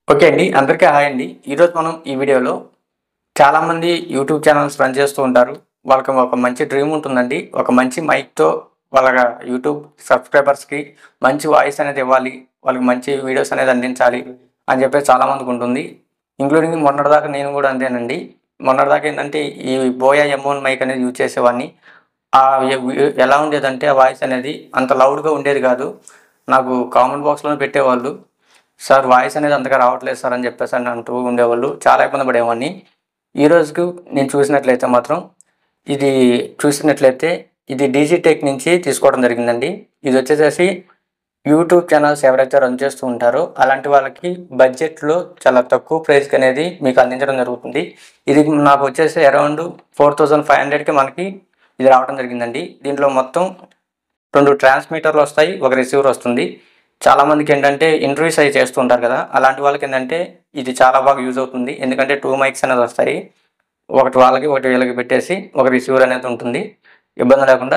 okay అండి అందరికీ hi అండి ఈరోజు మనం ఈ వీడియోలో చాలామంది యూట్యూబ్ ఛానల్స్ రన్ చేస్తూ ఉంటారు వాళ్ళకి ఒక మంచి డ్రీమ్ ఉంటుందండి ఒక మంచి మైక్తో వాళ్ళ యూట్యూబ్ సబ్స్క్రైబర్స్కి మంచి వాయిస్ అనేది ఇవ్వాలి వాళ్ళకి మంచి వీడియోస్ అనేది అందించాలి అని చెప్పేసి చాలామందికి ఉంటుంది ఇంక్లూడింగ్ మొన్నటిదాకా నేను కూడా అంతేనండి మొన్నటిదాకా ఏంటంటే ఈ బోయా ఎమోన్ మైక్ అనేది యూజ్ చేసేవాడిని ఆ ఎ- ఎలా ఉండేదంటే ఆ వాయిస్ అనేది అంత లౌడ్గా ఉండేది కాదు నాకు కామెంట్ బాక్స్లో పెట్టేవాళ్ళు సార్ వాయిస్ అనేది అంతగా రావట్లేదు సార్ అని చెప్పేసి అని అంటూ ఉండేవాళ్ళు చాలా ఇబ్బంది పడేవాడిని ఈ రోజుకు నేను చూసినట్లయితే మాత్రం ఇది చూసినట్లయితే ఇది డీజీటెక్ నుంచి తీసుకోవడం జరిగిందండి ఇది వచ్చేసేసి యూట్యూబ్ ఛానల్స్ ఎవరైతే రన్ చేస్తూ ఉంటారో అలాంటి వాళ్ళకి బడ్జెట్లో చాలా తక్కువ ప్రైస్కి అనేది మీకు అందించడం జరుగుతుంది ఇది నాకు వచ్చేసి అరౌండ్ ఫోర్ థౌజండ్ ఫైవ్ హండ్రెడ్కి మనకి ఇది రావడం జరిగిందండి దీంట్లో మొత్తం రెండు ట్రాన్స్మిటర్లు వస్తాయి ఒక రిసీవర్ వస్తుంది చాలా మందికి ఏంటంటే ఇంటర్వ్యూస్ అవి చేస్తూ ఉంటారు కదా అలాంటి వాళ్ళకి ఏంటంటే ఇది చాలా బాగా యూజ్ అవుతుంది ఎందుకంటే టూ మైక్స్ అనేది వస్తాయి ఒకటి వాళ్ళకి ఒకటి వీళ్ళకి పెట్టేసి ఒక రిసీవర్ అనేది ఉంటుంది ఇబ్బంది లేకుండా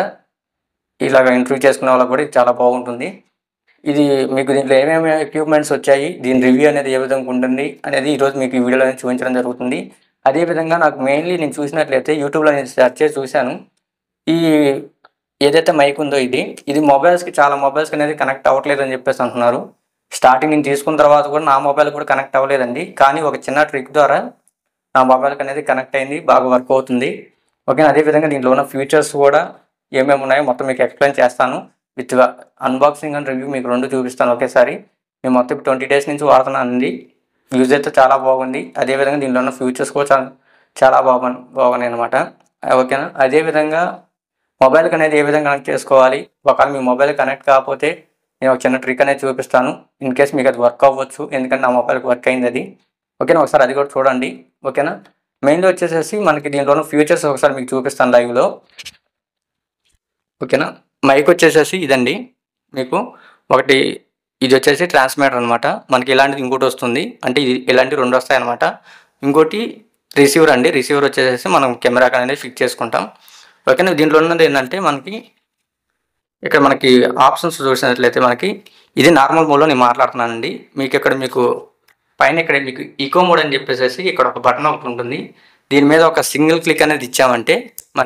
ఇలాగ ఇంటర్వ్యూ చేసుకునే వాళ్ళకి కూడా ఇది చాలా బాగుంటుంది ఇది మీకు దీంట్లో ఏమేమి ఎక్విప్మెంట్స్ వచ్చాయి దీని రివ్యూ అనేది ఏ విధంగా ఉంటుంది అనేది ఈరోజు మీకు ఈ వీడియోలో నేను చూపించడం జరుగుతుంది అదేవిధంగా నాకు మెయిన్లీ నేను చూసినట్లయితే యూట్యూబ్లో నేను సెర్చ్ చేసి చూశాను ఈ ఏదైతే మైక్ ఉందో ఇది ఇది మొబైల్స్కి చాలా మొబైల్స్కి అనేది కనెక్ట్ అవ్వట్లేదు అని చెప్పేసి అంటున్నారు స్టార్టింగ్ నేను తీసుకున్న తర్వాత కూడా నా మొబైల్ కూడా కనెక్ట్ అవ్వలేదండి కానీ ఒక చిన్న ట్రిక్ ద్వారా నా మొబైల్కి అనేది కనెక్ట్ అయింది బాగా వర్క్ అవుతుంది ఓకే అదేవిధంగా దీంట్లో ఉన్న ఫీచర్స్ కూడా ఏమేమి ఉన్నాయో మొత్తం మీకు ఎక్స్ప్లెయిన్ చేస్తాను విత్ అన్బాక్సింగ్ అండ్ రివ్యూ మీకు రెండు చూపిస్తాను ఒకేసారి నేను మొత్తం ట్వంటీ డేస్ నుంచి వాడుతున్నానండి యూజ్ అయితే చాలా బాగుంది అదేవిధంగా దీంట్లో ఉన్న ఫీచర్స్ కూడా చాలా చాలా బాగు బాగున్నాయి అనమాట ఓకేనా అదేవిధంగా మొబైల్కి అనేది ఏ విధంగా కనెక్ట్ చేసుకోవాలి ఒకవేళ మీ మొబైల్ కనెక్ట్ కాకపోతే నేను ఒక చిన్న ట్రిక్ అనేది చూపిస్తాను ఇన్ కేస్ మీకు అది వర్క్ అవ్వచ్చు ఎందుకంటే నా మొబైల్కి వర్క్ అయింది అది ఓకేనా ఒకసారి అది కూడా చూడండి ఓకేనా మెయిన్లో వచ్చేసేసి మనకి దీంట్లో ఉన్న ఫీచర్స్ ఒకసారి మీకు చూపిస్తాను లైవ్లో ఓకేనా మైక్ వచ్చేసేసి ఇదండి మీకు ఒకటి ఇది వచ్చేసి ట్రాన్స్మిటర్ అనమాట మనకి ఇలాంటిది ఇంకోటి వస్తుంది అంటే ఇది ఇలాంటి రెండు వస్తాయి అనమాట ఇంకోటి రిసీవర్ అండి రిసీవర్ వచ్చేసేసి మనం కెమెరాకి అనేది ఫిక్స్ చేసుకుంటాం ఓకేనా దీంట్లో ఉన్నది ఏంటంటే మనకి ఇక్కడ మనకి ఆప్షన్స్ చూసినట్లయితే మనకి ఇది నార్మల్ మోడ్లో నేను మాట్లాడుతున్నానండి మీకు ఇక్కడ మీకు పైన ఇక్కడ మీకు ఈకో మోడ్ అని చెప్పేసి ఇక్కడ ఒక బటన్ ఒకటి ఉంటుంది దీని మీద ఒక సింగిల్ క్లిక్ అనేది ఇచ్చామంటే మన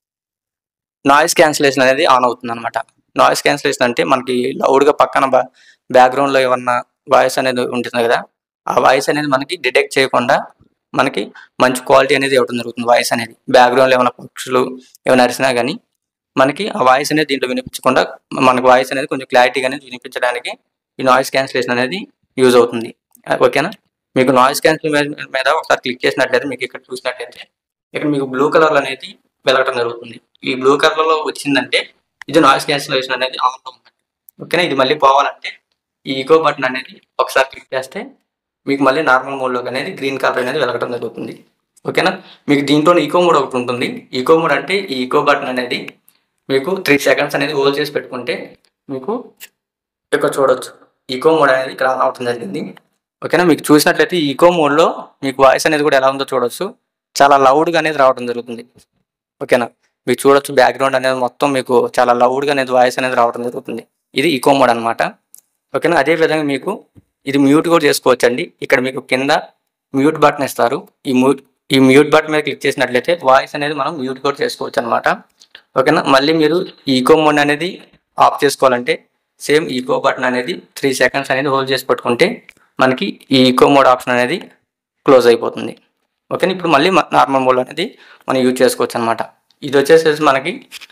నాయిస్ క్యాన్సిలేషన్ అనేది ఆన్ అవుతుంది అనమాట నాయిస్ క్యాన్సిలేషన్ అంటే మనకి లౌడ్గా పక్కన బ్యా బ్యాక్గ్రౌండ్లో ఏమన్నా వాయిస్ అనేది ఉంటుంది కదా ఆ వాయిస్ అనేది మనకి డిటెక్ట్ చేయకుండా మనకి మంచి క్వాలిటీ అనేది ఇవ్వడం జరుగుతుంది వాయిస్ అనేది బ్యాక్గ్రౌండ్లో ఏమైనా పక్షులు ఏమైనా అరిసినా కానీ మనకి ఆ వాయిస్ అనేది దీంట్లో వినిపించకుండా మనకు వాయిస్ అనేది కొంచెం క్లారిటీగా అనేది వినిపించడానికి ఈ నాయిస్ క్యాన్సిలేషన్ అనేది యూజ్ అవుతుంది ఆ, ఓకేనా మీకు నాయిస్ క్యాన్సిల్ మీద ఒకసారి క్లిక్ చేసినట్లయితే మీకు ఇక్కడ చూసినట్లయితే ఇక్కడ మీకు బ్లూ కలర్ అనేది వెలగటం జరుగుతుంది ఈ బ్లూ కలర్ లో వచ్చిందంటే ఇది నాయిస్ క్యాన్సిలేషన్ అనేది ఆన్ ఉంటుంది ఓకేనా ఇది మళ్ళీ పోవాలంటే ఈ ఈకో బటన్ అనేది ఒకసారి క్లిక్ చేస్తే మీకు మళ్ళీ నార్మల్ మోడ్లోకి అనేది గ్రీన్ కలర్ అనేది వెలగటం జరుగుతుంది ఓకేనా మీకు దీంట్లో ఈకో మోడ్ ఒకటి ఉంటుంది ఈకో మోడ్ అంటే ఈ ఈకో బటన్ అనేది మీకు త్రీ సెకండ్స్ అనేది హోల్డ్ చేసి పెట్టుకుంటే మీకు ఇక్కడ చూడొచ్చు ఈకో మోడ్ అనేది ఇక్కడ ఆన్ అవటం జరిగింది ఓకేనా మీకు చూసినట్లయితే ఈకో మోడ్లో మీకు వాయిస్ అనేది కూడా ఎలా ఉందో చూడొచ్చు చాలా లౌడ్గా అనేది రావడం జరుగుతుంది ఓకేనా మీకు చూడొచ్చు బ్యాక్గ్రౌండ్ అనేది మొత్తం మీకు చాలా లౌడ్గా అనేది వాయిస్ అనేది రావడం జరుగుతుంది ఇది ఈకో మోడ్ అనమాట ఓకేనా అదే విధంగా మీకు ఇది మ్యూట్ కూడా చేసుకోవచ్చు అండి ఇక్కడ మీకు కింద మ్యూట్ బటన్ ఇస్తారు ఈ మ్యూట్ ఈ మ్యూట్ బటన్ మీద క్లిక్ చేసినట్లయితే వాయిస్ అనేది మనం మ్యూట్ కూడా చేసుకోవచ్చు అనమాట ఓకేనా మళ్ళీ మీరు ఈకో మోడ్ అనేది ఆఫ్ చేసుకోవాలంటే సేమ్ ఈకో బటన్ అనేది త్రీ సెకండ్స్ అనేది హోల్డ్ చేసి పెట్టుకుంటే మనకి ఈ ఈకో మోడ్ ఆప్షన్ అనేది క్లోజ్ అయిపోతుంది ఓకేనా ఇప్పుడు మళ్ళీ నార్మల్ మోడ్ అనేది మనం యూజ్ చేసుకోవచ్చు అనమాట ఇది వచ్చేసేసి మనకి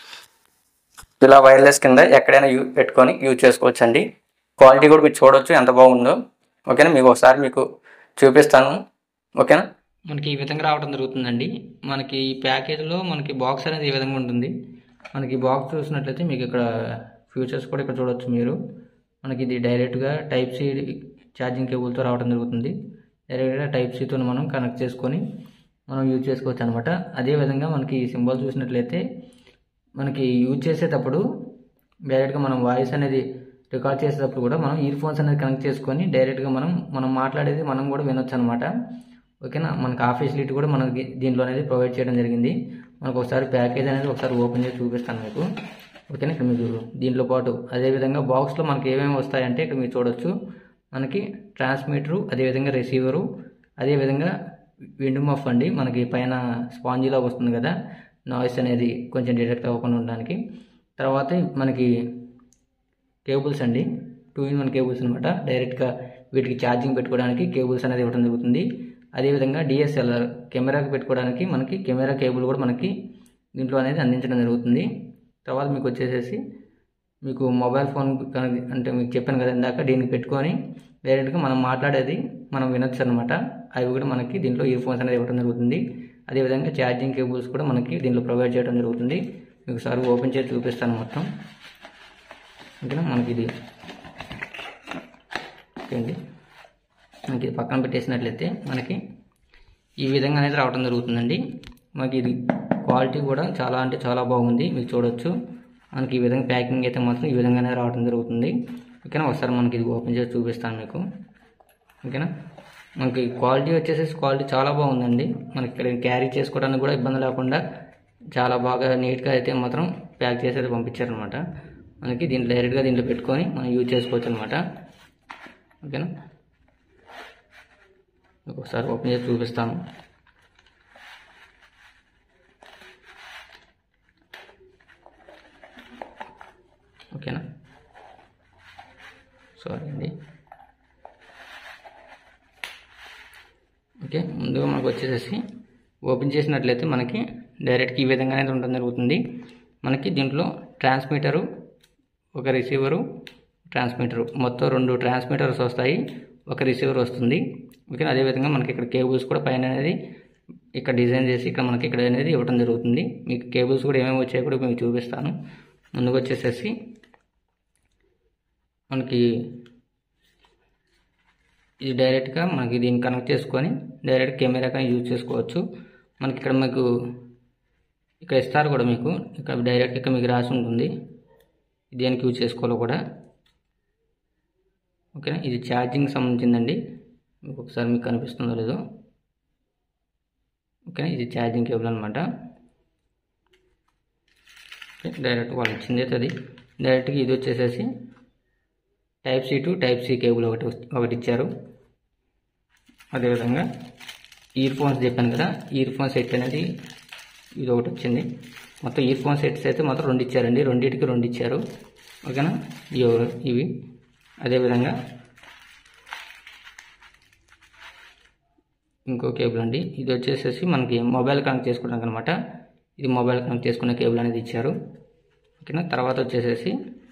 ఇలా వైర్లెస్ కింద ఎక్కడైనా యూ పెట్టుకొని యూజ్ చేసుకోవచ్చు అండి క్వాలిటీ కూడా మీరు చూడొచ్చు ఎంత బాగుందో ఓకేనా మీకు ఒకసారి మీకు చూపిస్తాను ఓకేనా మనకి ఈ విధంగా రావడం జరుగుతుందండి మనకి ఈ ప్యాకేజ్లో మనకి బాక్స్ అనేది ఈ విధంగా ఉంటుంది మనకి బాక్స్ చూసినట్లయితే మీకు ఇక్కడ ఫ్యూచర్స్ కూడా ఇక్కడ చూడొచ్చు మీరు మనకి ఇది డైరెక్ట్గా టైప్ సి ఛార్జింగ్ కేబుల్తో రావడం జరుగుతుంది డైరెక్ట్గా టైప్ సితో మనం కనెక్ట్ చేసుకొని మనం యూజ్ చేసుకోవచ్చు అనమాట అదేవిధంగా మనకి ఈ సింబల్ చూసినట్లయితే మనకి యూజ్ చేసేటప్పుడు డైరెక్ట్గా మనం వాయిస్ అనేది రికార్డ్ చేసేటప్పుడు కూడా మనం ఇయర్ ఫోన్స్ అనేది కనెక్ట్ చేసుకొని డైరెక్ట్గా మనం మనం మాట్లాడేది మనం కూడా వినొచ్చు అనమాట ఓకేనా మనకు ఆ ఫెసిలిటీ కూడా మనకి దీంట్లో అనేది ప్రొవైడ్ చేయడం జరిగింది మనకు ఒకసారి ప్యాకేజ్ అనేది ఒకసారి ఓపెన్ చేసి చూపిస్తాను మీకు ఓకేనా ఇక్కడ మీకు దీంట్లో పాటు అదేవిధంగా బాక్స్లో మనకి ఏమేమి వస్తాయంటే ఇక్కడ మీరు చూడొచ్చు మనకి ట్రాన్స్మిటరు అదేవిధంగా రిసీవరు అదేవిధంగా విండ్ మఫ్ అండి మనకి పైన స్పాంజీలా వస్తుంది కదా నాయిస్ అనేది కొంచెం డిటెక్ట్ అవ్వకుండా ఉండడానికి తర్వాత మనకి కేబుల్స్ అండి టూ ఇన్ వన్ కేబుల్స్ అనమాట డైరెక్ట్గా వీటికి ఛార్జింగ్ పెట్టుకోవడానికి కేబుల్స్ అనేది ఇవ్వడం జరుగుతుంది అదేవిధంగా డిఎస్ఎల్ఆర్ కెమెరాకి పెట్టుకోవడానికి మనకి కెమెరా కేబుల్ కూడా మనకి దీంట్లో అనేది అందించడం జరుగుతుంది తర్వాత మీకు వచ్చేసేసి మీకు మొబైల్ ఫోన్ కనెక్ట్ అంటే మీకు చెప్పాను కదా ఇందాక దీనికి పెట్టుకొని డైరెక్ట్గా మనం మాట్లాడేది మనం వినొచ్చు అనమాట అవి కూడా మనకి దీంట్లో ఇయర్ ఫోన్స్ అనేది ఇవ్వడం జరుగుతుంది అదేవిధంగా ఛార్జింగ్ కేబుల్స్ కూడా మనకి దీంట్లో ప్రొవైడ్ చేయడం జరుగుతుంది మీకు సార్ ఓపెన్ చేసి చూపిస్తాను మొత్తం ఓకేనా మనకి ఇది ఓకే అండి మనకి ఇది పక్కన పెట్టేసినట్లయితే మనకి ఈ విధంగా అనేది రావడం జరుగుతుందండి మనకి ఇది క్వాలిటీ కూడా చాలా అంటే చాలా బాగుంది మీకు చూడొచ్చు మనకి ఈ విధంగా ప్యాకింగ్ అయితే మాత్రం ఈ విధంగానే రావడం జరుగుతుంది ఓకేనా ఒకసారి మనకి ఇది ఓపెన్ చేసి చూపిస్తాను మీకు ఓకేనా మనకి క్వాలిటీ వచ్చేసేసి క్వాలిటీ చాలా బాగుందండి మనకి ఇక్కడ క్యారీ చేసుకోవడానికి కూడా ఇబ్బంది లేకుండా చాలా బాగా నీట్గా అయితే మాత్రం ప్యాక్ చేసి అయితే పంపించారనమాట మనకి దీంట్లో డైరెక్ట్గా దీంట్లో పెట్టుకొని మనం యూజ్ చేసుకోవచ్చు అనమాట ఓకేనా మీకు ఒకసారి ఓపెన్ చేసి చూపిస్తాను ఓకేనా సారీ అండి ఓకే ముందుగా మనకు వచ్చేసేసి ఓపెన్ చేసినట్లయితే మనకి డైరెక్ట్గా ఈ విధంగా అనేది ఉండడం జరుగుతుంది మనకి దీంట్లో ట్రాన్స్మిటరు ఒక రిసీవరు ట్రాన్స్మిటరు మొత్తం రెండు ట్రాన్స్మిటర్స్ వస్తాయి ఒక రిసీవర్ వస్తుంది ఓకే అదేవిధంగా మనకి ఇక్కడ కేబుల్స్ కూడా పైన అనేది ఇక్కడ డిజైన్ చేసి ఇక్కడ మనకి ఇక్కడ అనేది ఇవ్వడం జరుగుతుంది మీకు కేబుల్స్ కూడా ఏమేమి వచ్చాయో కూడా మీకు చూపిస్తాను ముందుగా వచ్చేసేసి మనకి ఇది డైరెక్ట్గా మనకి దీన్ని కనెక్ట్ చేసుకొని డైరెక్ట్ కెమెరా కానీ యూజ్ చేసుకోవచ్చు మనకి ఇక్కడ మీకు ఇక్కడ ఇస్తారు కూడా మీకు ఇక్కడ డైరెక్ట్ ఇక్కడ మీకు రాసి ఉంటుంది దేనికి యూజ్ చేసుకోవాలో కూడా ఓకేనా ఇది ఛార్జింగ్ సంబంధించిందండి మీకు ఒకసారి మీకు కనిపిస్తుందో లేదో ఓకేనా ఇది ఛార్జింగ్ కేబుల్ అనమాట డైరెక్ట్ వాళ్ళు ఇచ్చింది అయితే అది డైరెక్ట్గా ఇది వచ్చేసేసి type C to type C cable ఒకటి ఒకటి ఇచ్చారు అదేవిధంగా ఇయర్ ఫోన్స్ చెప్పాను కదా ఇయర్ ఫోన్ సెట్ అనేది ఇది ఒకటి వచ్చింది మొత్తం ఇయర్ ఫోన్ సెట్స్ అయితే మొత్తం రెండు ఇచ్చారండి రెండింటికి రెండు ఇచ్చారు ఓకేనా ఇవి ఇవి అదేవిధంగా ఇంకో కేబుల్ అండి ఇది వచ్చేసేసి మనకి మొబైల్ కనెక్ట్ చేసుకోవడానికి అనమాట ఇది మొబైల్ కనెక్ట్ చేసుకునే కేబుల్ అనేది ఇచ్చారు ఓకేనా తర్వాత వచ్చేసేసి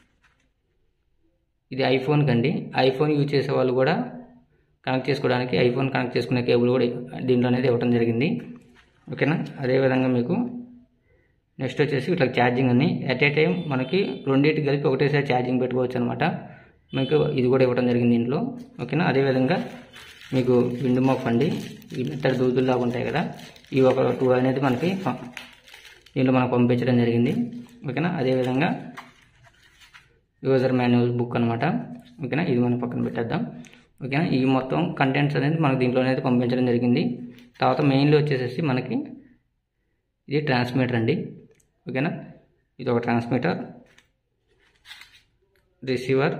ఇది ఐఫోన్కి అండి ఐఫోన్ యూజ్ చేసే వాళ్ళు కూడా కనెక్ట్ చేసుకోవడానికి ఐఫోన్ కనెక్ట్ చేసుకునే కేబుల్ కూడా దీంట్లో అనేది ఇవ్వడం జరిగింది ఓకేనా అదేవిధంగా మీకు నెక్స్ట్ వచ్చేసి ఇట్లా ఛార్జింగ్ అని ఎట్ ఏ టైం మనకి రెండింటికి కలిపి ఒకటేసారి ఛార్జింగ్ పెట్టుకోవచ్చు అనమాట మీకు ఇది కూడా ఇవ్వడం జరిగింది దీంట్లో ఓకేనా అదేవిధంగా మీకు విండ్ మోఫ్ అండి ఈ మెత్తడి దూదుల్లాగా ఉంటాయి కదా ఇవి ఒక టూ అనేది మనకి ప- దీంట్లో మనకు పంపించడం జరిగింది ఓకేనా అదేవిధంగా యూజర్ మాన్యువల్ బుక్ అనమాట ఓకేనా ఇది మనం పక్కన పెట్టేద్దాం ఓకేనా ఈ మొత్తం కంటెంట్స్ అనేది మనకు దీంట్లో అనేది పంపించడం జరిగింది తర్వాత మెయిన్లో వచ్చేసేసి మనకి ఇది ట్రాన్స్మిటర్ అండి ఓకేనా ఇది ఒక ట్రాన్స్మిటర్ రిసీవర్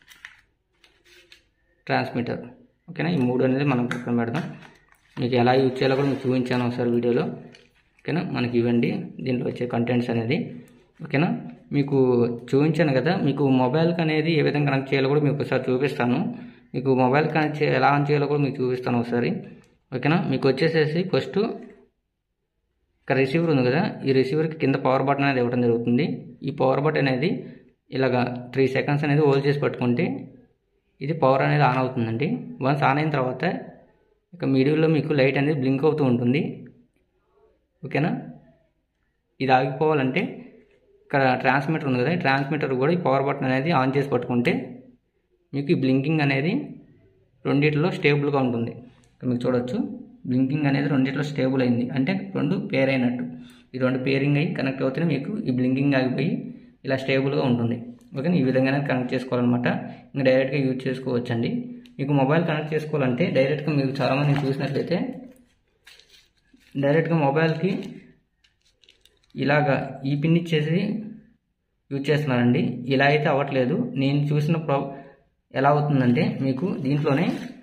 ట్రాన్స్మిటర్ ఓకేనా ఈ మూడు అనేది మనం పక్కన పెడదాం మీకు ఎలా యూజ్ చేయాలో కూడా మీకు చూపించాను ఒకసారి వీడియోలో ఓకేనా మనకి ఇవ్వండి దీంట్లో వచ్చే కంటెంట్స్ అనేది ఓకేనా మీకు చూపించాను కదా మీకు మొబైల్కి అనేది ఏ విధంగా కనెక్ట్ చేయాలో కూడా మీకు ఒకసారి చూపిస్తాను మీకు మొబైల్ కనెక్ట్ చే ఎలా ఆన్ చేయాలో కూడా మీకు చూపిస్తాను ఒకసారి ఓకేనా మీకు వచ్చేసేసి ఫస్ట్ ఇక్కడ రిసీవర్ ఉంది కదా ఈ రిసీవర్కి కింద పవర్ బటన్ అనేది ఇవ్వడం జరుగుతుంది ఈ పవర్ బటన్ అనేది ఇలాగా త్రీ సెకండ్స్ అనేది హోల్డ్ చేసి పట్టుకుంటే ఇది పవర్ అనేది ఆన్ అవుతుందండి వన్స్ ఆన్ అయిన తర్వాత ఇక మిడిల్లో మీకు లైట్ అనేది బ్లింక్ అవుతూ ఉంటుంది ఓకేనా ఇది ఆగిపోవాలంటే ఇక్కడ ట్రాన్స్మిటర్ ఉంది కదా ఈ ట్రాన్స్మిటర్ కూడా ఈ పవర్ బటన్ అనేది ఆన్ చేసి పట్టుకుంటే మీకు ఈ బ్లింకింగ్ అనేది రెండిట్లో స్టేబుల్గా ఉంటుంది ఇక్కడ మీకు చూడొచ్చు బ్లింకింగ్ అనేది రెండిట్లో స్టేబుల్ అయింది అంటే రెండు పేర్ అయినట్టు ఈ రెండు పేరింగ్ అయ్యి కనెక్ట్ అవుతూనే మీకు ఈ బ్లింకింగ్ ఆగిపోయి ఇలా స్టేబుల్గా ఉంటుంది ఓకే ఈ విధంగానే కనెక్ట్ చేసుకోవాలన్నమాట ఇంకా డైరెక్ట్గా యూజ్ చేసుకోవచ్చండి మీకు మొబైల్ కనెక్ట్ చేసుకోవాలంటే డైరెక్ట్గా మీరు చాలామంది చూసినట్లయితే డైరెక్ట్గా మొబైల్కి ఇలాగా ఈ పిన్ ఇచ్చేసి యూజ్ చేస్తున్నానండి ఇలా అయితే అవ్వట్లేదు నేను చూసిన ప్రా ఎలా అవుతుందంటే మీకు దీంట్లోనే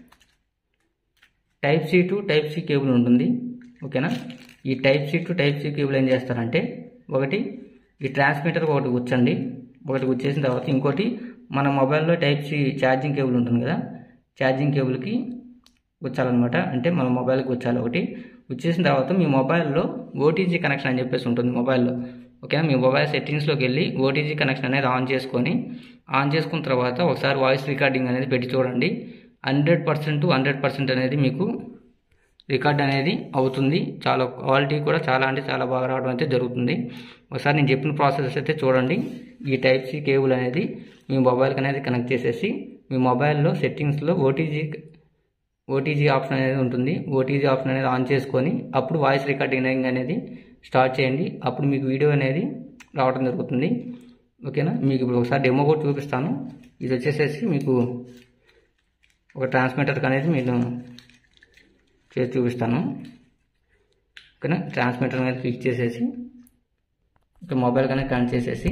type C to type C cable ఉంటుంది ఓకేనా ఈ type C to type C cable ఏం చేస్తారంటే ఒకటి ఈ ట్రాన్స్మిటర్ ఒకటి కూర్చండి ఒకటి కూర్చేసిన తర్వాత ఇంకోటి మన మొబైల్లో టైప్ సి ఛార్జింగ్ కేబుల్ ఉంటుంది కదా ఛార్జింగ్ కేబుల్కి వచ్చాలన్నమాట అంటే మన మొబైల్కి వచ్చాలి ఒకటి వచ్చేసిన తర్వాత మీ మొబైల్లో ఓటీజీ కనెక్షన్ అని చెప్పేసి ఉంటుంది మొబైల్లో ఓకేనా మీ మొబైల్ సెట్టింగ్స్లోకి వెళ్ళి ఓటీజీ కనెక్షన్ అనేది ఆన్ చేసుకొని ఆన్ చేసుకున్న తర్వాత ఒకసారి వాయిస్ రికార్డింగ్ అనేది పెట్టి చూడండి హండ్రెడ్ పర్సెంట్ హండ్రెడ్ పర్సెంట్ అనేది మీకు రికార్డ్ అనేది అవుతుంది చాలా క్వాలిటీ కూడా చాలా అంటే చాలా బాగా రావడం అయితే జరుగుతుంది ఒకసారి నేను చెప్పిన ప్రాసెస్ అయితే చూడండి ఈ టైప్ సి కేబుల్ అనేది మీ మొబైల్కి అనేది కనెక్ట్ చేసేసి మీ మొబైల్లో సెట్టింగ్స్లో ఓటీజీ ఓటీజీ ఆప్షన్ అనేది ఉంటుంది ఓటీజీ ఆప్షన్ అనేది ఆన్ చేసుకొని అప్పుడు వాయిస్ రికార్డింగ్ అనేది స్టార్ట్ చేయండి అప్పుడు మీకు వీడియో అనేది రావడం జరుగుతుంది ఓకేనా మీకు ఇప్పుడు ఒకసారి డెమో కూడా చూపిస్తాను ఇది వచ్చేసేసి మీకు ఒక ట్రాన్స్మిటర్ అనేది నేను చేసి చూపిస్తాను ఓకేనా ట్రాన్స్మిటర్ అనేది క్లిక్ చేసేసి ఇక్కడ మొబైల్ కనెక్ట్ కనెక్ట్ చేసేసి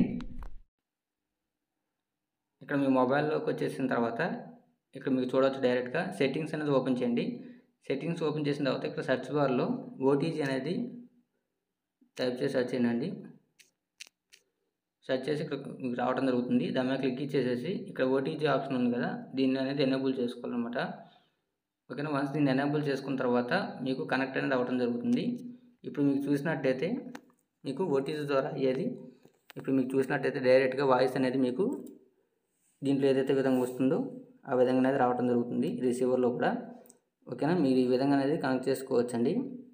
ఇక్కడ మీ మొబైల్లోకి వచ్చేసిన తర్వాత ఇక్కడ మీకు చూడవచ్చు డైరెక్ట్గా సెట్టింగ్స్ అనేది ఓపెన్ చేయండి సెట్టింగ్స్ ఓపెన్ చేసిన తర్వాత ఇక్కడ సెర్చ్ బార్లో ఓటీజీ అనేది టైప్ చేసి సెర్చ్ చేయండి సెర్చ్ చేసి ఇక్కడ మీకు రావడం జరుగుతుంది దాని మీద క్లిక్ ఇచ్చేసేసి ఇక్కడ ఓటీజీ ఆప్షన్ ఉంది కదా దీన్ని అనేది ఎనేబుల్ చేసుకోవాలన్నమాట ఓకేనా వన్స్ దీన్ని ఎనేబుల్ చేసుకున్న తర్వాత మీకు కనెక్ట్ అనేది అవ్వడం జరుగుతుంది ఇప్పుడు మీకు చూసినట్టయితే మీకు ఓటీజీ ద్వారా అయ్యేది ఇప్పుడు మీకు చూసినట్టయితే డైరెక్ట్గా వాయిస్ అనేది మీకు దీంట్లో ఏదైతే విధంగా వస్తుందో ఆ విధంగా అనేది రావడం జరుగుతుంది రిసీవర్లో కూడా ఓకేనా మీరు ఈ విధంగా అనేది కనెక్ట్ చేసుకోవచ్చండి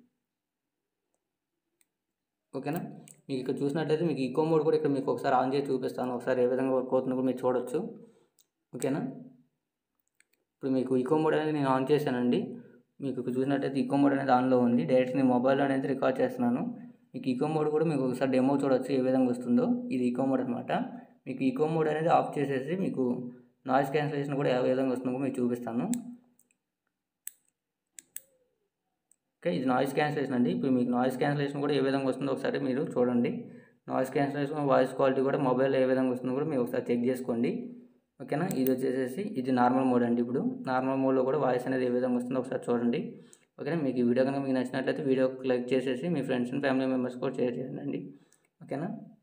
ఓకేనా మీకు ఇక్కడ చూసినట్టయితే మీకు ఈకో మోడ్ కూడా ఇక్కడ మీకు ఒకసారి ఆన్ చేసి చూపిస్తాను ఒకసారి ఏ విధంగా వర్క్ అవుతుందో కూడా మీరు చూడొచ్చు ఓకేనా ఇప్పుడు మీకు ఈకో మోడ్ అనేది నేను ఆన్ చేశానండి మీకు ఇక్కడ చూసినట్టయితే ఈకో మోడ్ అనేది ఆన్లో ఉంది డైరెక్ట్ నేను మొబైల్ అనేది రికార్డ్ చేస్తున్నాను మీకు ఈకో మోడ్ కూడా మీకు ఒకసారి డెమో చూడొచ్చు ఏ విధంగా వస్తుందో ఇది ఈకో మోడ్ అనమాట మీకు ఈకో మోడ్ అనేది ఆఫ్ చేసేసి మీకు నాయిస్ క్యాన్సిలేషన్ కూడా ఏ విధంగా వస్తుందో మీకు చూపిస్తాను ఓకే ఇది నాయిస్ క్యాన్సిలేషన్ అండి ఇప్పుడు మీకు నాయిస్ క్యాన్సిలేషన్ కూడా ఏ విధంగా వస్తుందో ఒకసారి మీరు చూడండి నాయిస్ క్యాన్సిలేషన్ వాయిస్ క్వాలిటీ కూడా మొబైల్ ఏ విధంగా వస్తుందో కూడా మీరు ఒకసారి చెక్ చేసుకోండి ఓకేనా ఇది వచ్చేసేసి ఇది నార్మల్ మోడ్ అండి ఇప్పుడు నార్మల్ మోడ్లో కూడా వాయిస్ అనేది ఏ విధంగా వస్తుందో ఒకసారి చూడండి ఓకేనా మీకు ఈ వీడియో కనుక మీకు నచ్చినట్లయితే వీడియోకి లైక్ చేసేసి మీ ఫ్రెండ్స్ అండ్ ఫ్యామిలీ మెంబర్స్ కూడా షేర్ చేయండి ఓకేనా